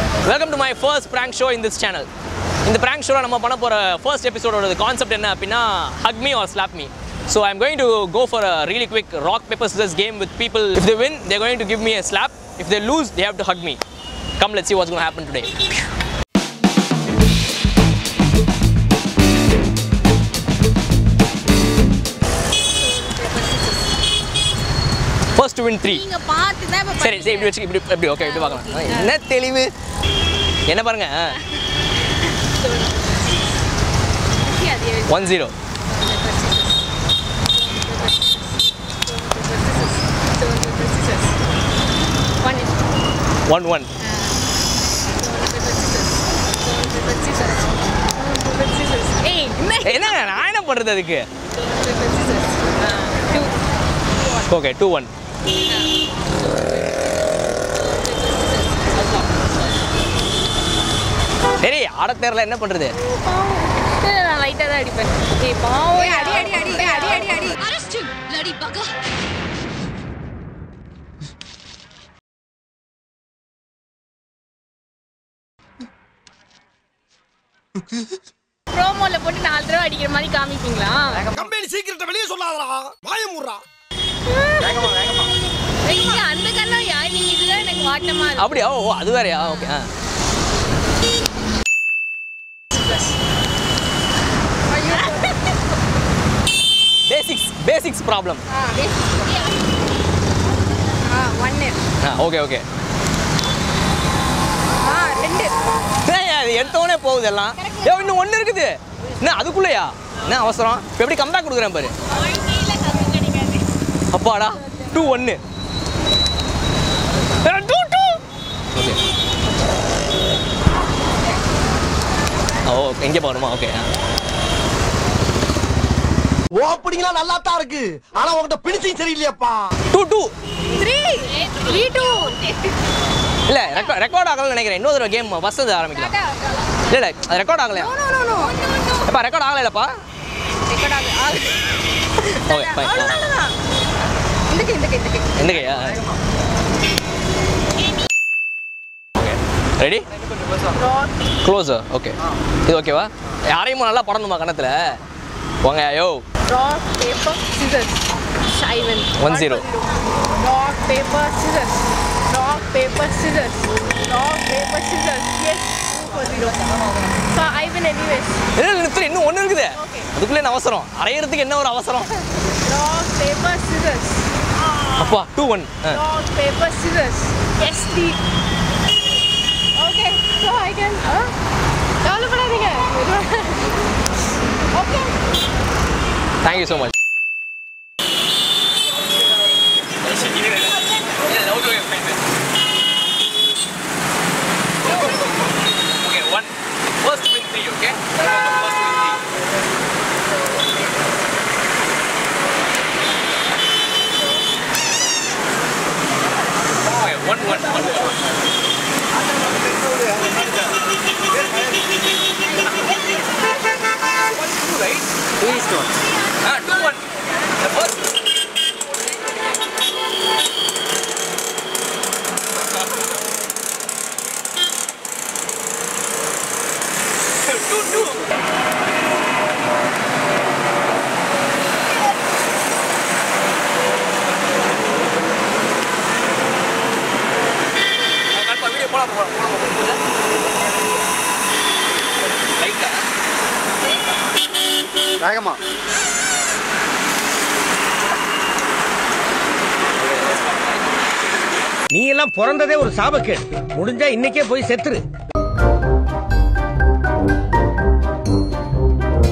Welcome to my first prank show in this channel இந்த prank ஷோவில் நம்ம பண்ண போகிற ஃபர்ஸ்ட் எபிசோடோட கான்செப்ட் என்ன அப்படின்னா hug me or slap me so I'm going to go for a really quick rock paper scissors game with people if they win they're going to give me a slap if they lose they have to hug me come let's see what's going to happen today first to win three நீங்க பார்த்து தான் இப்ப சரி சரி இப்படி வச்சு இப்படி இப்படி ஓகே இப்படி பார்க்கலாம் என்ன தெளிவு என்ன பாருங்க ஒன் ஜீரோ ஒன் ஒன் ஏய் என்ன என்னங்க நான் என்ன பண்ணுறது அதுக்கு ஓகே டூ ஒன் சரி ஆட தேரில் என்ன பண்ணுறது நான் லைட்டா தான் அடிப்பேன் ஏய் பாவம் அடி அடி அடி அடி அடி அடி Arrest him, bloody bugger! ப்ரோமோல போட்டு நாலு தடவை அடிக்கிற மாதிரி காமிப்பீங்களா கம்பெனி சீக்கிரத்தை வெளியே சொல்லாதடா வாய மூடுறா நீங்க அந்த கண்ணா யா நீங்க இதுதான் எனக்கு வாட்டமா இருக்கு அப்படியா ஓ அது வேறையா ஓகே ஆ பேசிக்ஸ் பேசிக்ஸ் ப்ராப்ளம் ஆ ஒன்னு ஆ ஓகே ஓகே ஆ ரெண்டு ஏய், அது எடுத்தவொடனே போகுது எல்லாம் ஏ இன்னும் ஒன்று இருக்குது என்ன அதுக்குள்ளேயா என்ன அவசரம் இப்போ எப்படி கம்பேக் கொடுக்குறேன் பாரு அப்பாடா டூ ஒன்று டூ டூ ஓகே ஓ எங்கே போகணுமா ஓகே ஓப்பனிங்லாம் நல்லா தான் இருக்கு ஆனா உன்கிட்ட பிடிச்சும் சரியில்லையாப்பா two two three three two இல்லை ரெக்கார்ட் ரெக்கார்ட் ஆகலன்னு நினைக்கிறேன் இன்னொரு கேம் ஃபஸ்ட்டு ஆரம்பிக்கலாம் இல்லை இல்லை அது ரெக்கார்ட் ஆகலையா எப்பா ரெக்கார்ட் ஆகலைலப்பா ஓகே ஃபைன் இந்துக்கு இந்துக்கு இந்துக்கு எந்த கையா ஓகே ரெடி க்ளோஸர் ஓகே இது ஓகேவா யாரையும் நல்லா படணுமா கணத்தில் போங்க யோ ராக் பேப்பர் சிசர்ஸ் ஷைவன் One zero. Rock paper scissors rock paper scissors rock paper scissors yes four zero so I win anyways என்ன நிறுத்து இன்னும் ஒன்று இருக்குது அதுக்குள்ளே என்ன அவசரம் அரையிறதுக்கு என்ன ஒரு அவசரம் ராக் பேப்பர் சிசர்ஸ் அப்பா two one rock paper scissors yes டி ஓகே ஸோ ஐ கேன் கவலைப்படாதீங்க okay thank you so much Okay, one. First win three, okay? First win three. Okay, one, one, one, one. One, two, right? Ah, two, one. The first. two, two. கண்டிப்பா வீடியோ போலாம் போலாம் போலாம் லைட்டா வேகமா நீ எல்லாம் பிறந்ததே ஒரு சாபக்கேடு முடிஞ்சா இன்னைக்கே போய் செத்துரு